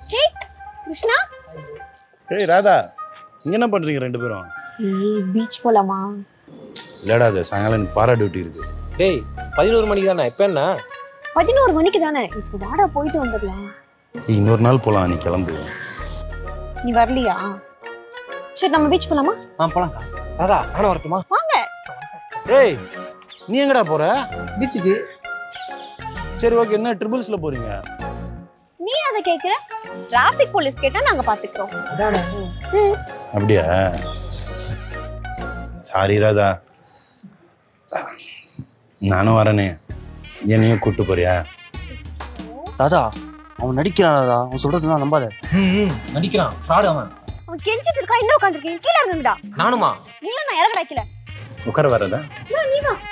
ஏய் கிருஷ்ணா ஏய் ராதா இங்க என்ன பண்றீங்க ரெண்டு பேரும் ஏய் பீச் போலாமா இல்லடா அது சாயங்காலம் எனக்கு பாரா டியூட்டி இருக்கு டேய் பதினோரு மணிக்கு தானே இப்போ என்ன பதினோரு மணிக்கு தானே இப்போ வாடா போயிட்டு வந்துடலாம் ஏய், இன்னொரு நாள் போலாம் நீ கிளம்பு நீ வரலையா சரி நம்ம பீச் போலாமா ஆ போலாம்க்கா ராதா நானும் வரட்டுமா வாங்க ஏய் நீ எங்கடா போற பீச்சுக்கு சரி ஓகே என்ன ட்ரிபிள்ஸ்ல போறீங்க நீ அதை கேக்குற டிராபிக் போலீஸ் கேட்டா நாங்க பாத்துக்கிறோம் அதானே ம் அப்படியா சாரி ராதா நானும் வரேனே என்னையும் கூட்டு போறியா ராதா அவன் நடிக்கிறான் ராதா அவன் சொல்றதுலாம் நம்பாத ம் நடிக்கிறான் ஃப்ராடு அவன் அவன் கெஞ்சிட்டு இருக்கா இன்னும் உட்காந்துருக்கேன் கீழே இருங்கடா நானுமா இல்ல நான் இறங்கடா கீழே உட்கார வரதா நீ வா